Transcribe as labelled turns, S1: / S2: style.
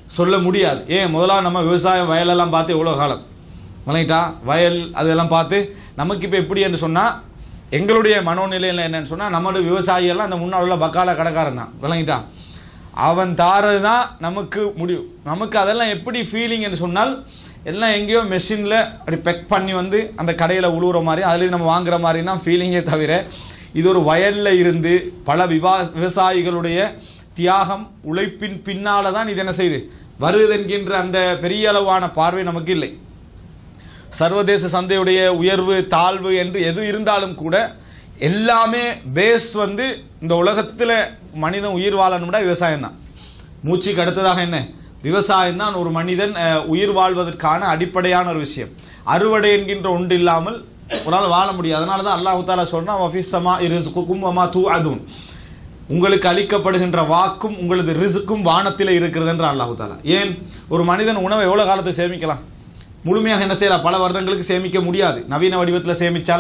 S1: சொல்ல முடியாது ஏன் முதலாவது நம்ம விவசாயம் வயலெல்லாம் பார்த்து எவ்வளோ காலம் விளங்கிட்டா வயல் அதெல்லாம் பார்த்து நமக்கு இப்போ எப்படி என்று சொன்னால் எங்களுடைய மனோநிலையில் என்னன்னு சொன்னால் நம்மளுடைய விவசாயியெல்லாம் அந்த முன்னாள் உள்ள பக்கால கடைக்காரன் தான் விளங்கிட்டா அவன் தாரது தான் நமக்கு முடியும் நமக்கு அதெல்லாம் எப்படி ஃபீலிங் என்று சொன்னால் எல்லாம் எங்கேயோ மெஷினில் அப்படி பெக் பண்ணி வந்து அந்த கடையில் உழுவுற மாதிரி அதுலேருந்து நம்ம வாங்குற மாதிரி தான் ஃபீலிங்கே தவிர இது ஒரு வயலில் இருந்து பல விவா விவசாயிகளுடைய தியாகம் உழைப்பின் பின்னால தான் இது என்ன செய்யுது வருது என்கின்ற அந்த பெரிய அளவான பார்வை நமக்கு இல்லை சர்வதேச சந்தையுடைய உயர்வு தாழ்வு என்று எது இருந்தாலும் கூட எல்லாமே பேஸ் வந்து இந்த உலகத்தில் மனிதன் உயிர் வாழணும்னா விவசாயம் தான் மூச்சுக்கு அடுத்ததாக என்ன விவசாயம் தான் ஒரு மனிதன் அஹ், உயிர் வாழ்வதற்கான அடிப்படையான ஒரு விஷயம் அறுவடை என்கின்ற ஒன்று இல்லாமல் ஒரு ஆள் வாழ முடியாது அதனால தான் அல்லாஹு தாலா சொல்றான் வஃபிஸ்ஸமா இரிசுக்கும் வமா தூ அதுவும் உங்களுக்கு அளிக்கப்படுகின்ற வாக்கும் உங்களது ரிசுக்கும் வானத்தில் இருக்கிறது என்று அல்லாஹு தாலா ஏன் ஒரு மனிதன் உணவை எவ்வளவு காலத்தை சேமிக்கலாம் முழுமையாக என்ன செய்யலாம் பல வருடங்களுக்கு சேமிக்க முடியாது நவீன வடிவத்தில் சேமிச்சாலும்